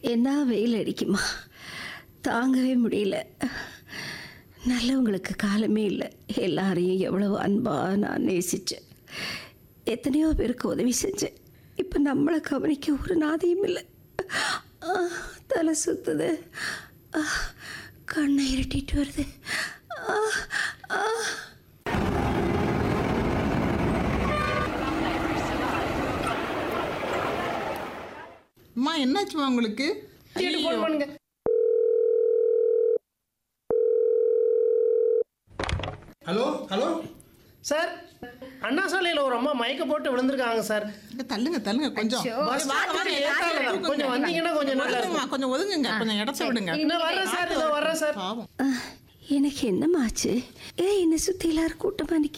என்ன வெயில் அடிக்குமா தாங்கவே முடியல நல்லவங்களுக்கு காலமே இல்லை எல்லாரையும் எவ்வளவு அன்பா நான் நேசித்தேன் எத்தனையோ பேருக்கு உதவி செஞ்சேன் இப்போ நம்மளை கவனிக்க ஒரு நாதியும் இல்லை ஆ, தலை சுத்துது ஆ, கண்ணை இருட்டிட்டு வருது ஆ, ஆ. அம்மா என்னாச்சுமா உங்களுக்கு ஃபோன் பண்ணுங்க ஹலோ ஹலோ சார் அண்ணா சாலையில் ஒரு அம்மா மயக்க போட்டு விழுந்திருக்காங்க சார் இங்க தள்ளுங்க தள்ளுங்க கொஞ்சம் பஸ் வாங்க, வாங்க, ஸ்டாண்டுக்கு எல்லாரும் ஏத்தாப்புல. தூக்குங்க. கொஞ்சம் வந்தீங்கன்னா கொஞ்சம் நல்லா ஒதுங்குமா, கொஞ்சம் ஒதுங்குங்க கொஞ்சம் இடத்த விடுங்க நான் வர்றேன் சார் இதோ வர்றேன் சார் பாவம் ஆ, எனக்கு என்னமாச்சு ஏன் என்னை சுற்றி எல்லாரும் கூட்டமாக நிற்க